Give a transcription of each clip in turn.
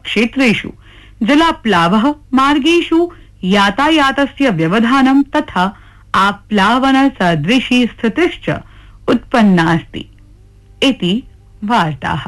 क्षेत्रेषु जलाप्लावः मार्गेषु यातायातस्य व्यवधानं तथा आप्लावनसदृशी स्थितिश्च उत्पन्नास्ति इति वार्ताः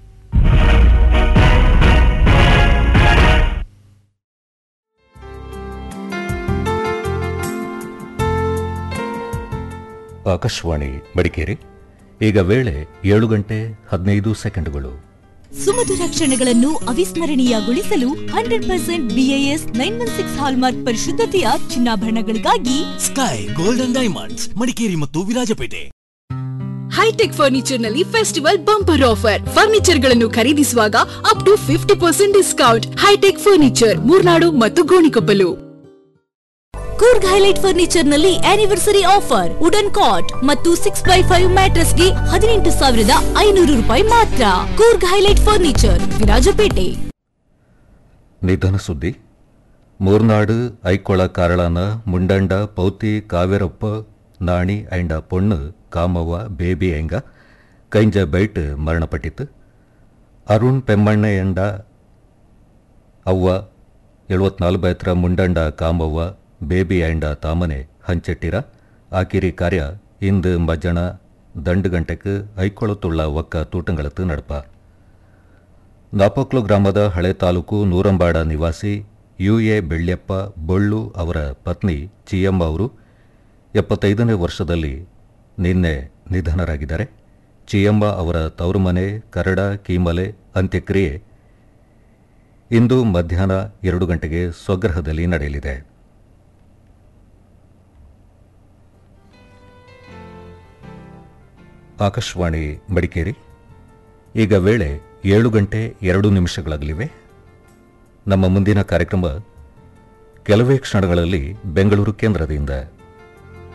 ಆಕಾಶವಾಣಿ ಮಡಿಕೇರಿ ಈಗ ವೇಳೆ ಏಳು ಗಂಟೆ ಹದಿನೈದು ಸೆಕೆಂಡುಗಳು ಸುಮಧುರ ಕ್ಷಣಗಳನ್ನು ಅವಿಸ್ಮರಣೀಯಗೊಳಿಸಲು hundred percent BIS nine one six hallmark ಪರಿಶುದ್ಧತೆಯ ಚಿನ್ನಾಭರಣಗಳಿಗಾಗಿ ಸ್ಕೈ ಗೋಲ್ಡನ್ ಡೈಮಂಡ್ಸ್ ಮಡಿಕೇರಿ ಮತ್ತು ವಿರಾಜಪೇಟೆ ಹೈಟೆಕ್ ಫರ್ನಿಚರ್ ನಲ್ಲಿ ಫೆಸ್ಟಿವಲ್ ಬಂಪರ್ ಆಫರ್ ಫರ್ನಿಚರ್ ಗಳನ್ನು ಖರೀದಿಸುವಾಗ up to fifty percent discount hitech furniture Murnad ಮತ್ತು ಗೋಣಿಕೊಪ್ಪಲು ಕೂರ್ಗ್ ಹೈಲೈಟ್ ಫರ್ನಿಚರ್ ನಲ್ಲಿ ಆನಿವರ್ಸರಿ ಆಫರ್ ವುಡನ್ ಕಾಟ್ ಮತ್ತು ಸಿಕ್ಸ್ ಬೈ ಫೈವ್ ಮ್ಯಾಟ್ರಸ್ ಗೆ ಹದಿನೆಂಟು ಸಾವಿರದ ಐನೂರು ರೂಪಾಯಿ ಮಾತ್ರ ಕೂರ್ಗ್ ಹೈಲೈಟ್ ಫರ್ನಿಚರ್ ವಿರಾಜಪೇಟೆ ನಿಧನ ಸುದ್ದಿ ಮೂರ್ನಾಡು ಐಕೊಳ ಕಾರಳನ ಮುಂಡಂಡ ಪೌತಿ ಕಾವೇರಪ್ಪ ನಾಣಿ ಐಂಡ ಪೊಣ್ಣು ಕಾಮವ್ವ ಬೇಬಿ ಎಂಗ ಕೈಂಜ ಬೈಟ್ ಮರಣಪಟ್ಟಿತ್ತು ಅರುಣ್ ಪೆಮ್ಮಣ್ಣ ಎಂಡ ಅವ್ವ ಎಳುವತ್ನಾಲ್ಕು ಎತ್ತರ ಮುಂಡಂಡ ಕಾಮವ್ವ ಬೇಬಿ ಐಂಡ ತಾಮನೆ ಹಂಚೆಟ್ಟಿರ ಆಕಿರಿ ಕಾರ್ಯ ಇಂದು ಮಜ್ಜಣ ದಂಡು ಗಂಟೆಗೆ ಐಕೊಳತುಳ್ಳ ಒಕ್ಕ ತೂಟಂಗಳತ್ತು ನಡಪ ನಾಪಕ್ಲು ಗ್ರಾಮದ ಹಳೆ ತಾಲೂಕು ನೂರಂಬಾಡ ನಿವಾಸಿ ಯು ಎ ಬೆಳ್ಯಪ್ಪ ಬೊಳ್ಳು ಅವರ ಪತ್ನಿ ಚಿಯಮ್ಮ ಅವರು ಎಪ್ಪತ್ತೈದನೇ ವರ್ಷದಲ್ಲಿ ನಿನ್ನೆ ನಿಧನರಾಗಿದ್ದಾರೆ ಚಿಯಮ್ಮ ಅವರ ತವರು ಮನೆ ಕರಡ ಕೀಮಲೆ ಅಂತ್ಯಕ್ರಿಯೆ ಇಂದು ಮಧ್ಯಾಹ್ನ ಎರಡು ಗಂಟೆಗೆ ಸ್ವಗೃಹದಲ್ಲಿ ನಡೆಯಲಿದೆ ಆಕಾಶವಾಣಿ ಮಡಿಕೇರಿ ಈಗ ವೇಳೆ ಏಳು ಗಂಟೆ ಎರಡು ನಿಮಿಷಗಳಾಗಲಿವೆ ನಮ್ಮ ಮುಂದಿನ ಕಾರ್ಯಕ್ರಮ ಕೆಲವೇ ಕ್ಷಣಗಳಲ್ಲಿ ಬೆಂಗಳೂರು ಕೇಂದ್ರದಿಂದ